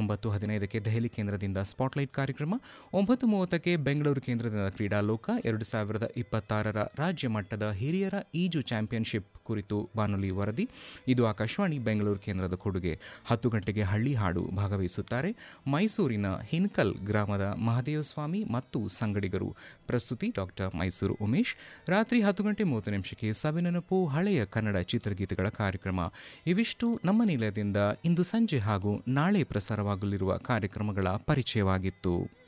ಒಂಬತ್ತು ಹದಿನೈದಕ್ಕೆ ದೆಹಲಿ ಕೇಂದ್ರದಿಂದ ಸ್ಪಾಟ್ಲೈಟ್ ಕಾರ್ಯಕ್ರಮ ಒಂಬತ್ತು ಮೂವತ್ತಕ್ಕೆ ಬೆಂಗಳೂರು ಕೇಂದ್ರದಿಂದ ಕ್ರೀಡಾಲೋಕ ಎರಡು ಸಾವಿರದ ಇಪ್ಪತ್ತಾರರ ರಾಜ್ಯ ಮಟ್ಟದ ಹಿರಿಯರ ಈಜು ಚಾಂಪಿಯನ್ಶಿಪ್ ಕುರಿತು ಬಾನುಲಿ ವರದಿ ಇದು ಆಕಾಶವಾಣಿ ಬೆಂಗಳೂರು ಕೇಂದ್ರದ ಕೊಡುಗೆ ಹತ್ತು ಗಂಟೆಗೆ ಹಳ್ಳಿ ಹಾಡು ಭಾಗವಹಿಸುತ್ತಾರೆ ಮೈಸೂರಿನ ಹಿನ್ಕಲ್ ಗ್ರಾಮದ ಮಹದೇವಸ್ವಾಮಿ ಮತ್ತು ಸಂಗಡಿಗರು ಪ್ರಸ್ತುತಿ ಡಾಕ್ಟರ್ ಮೈಸೂರು ಉಮೇಶ್ ರಾತ್ರಿ ಹತ್ತು ಗಂಟೆ ಮೂವತ್ತು ನಿಮಿಷಕ್ಕೆ ಸವಿನೆನಪು ಹಳೆಯ ಕನ್ನಡ ಚಿತ್ರಗೀತೆಗಳ ಕಾರ್ಯಕ್ರಮ ಇವಿಷ್ಟು ನಮ್ಮ ನಿಲಯದಿಂದ ಇಂದು ಸಂಜೆ ಹಾಗೂ ನಾಳೆ ಪ್ರಸಾರವಾಗಲಿರುವ ಕಾರ್ಯಕ್ರಮಗಳ ಪರಿಚಯವಾಗಿತ್ತು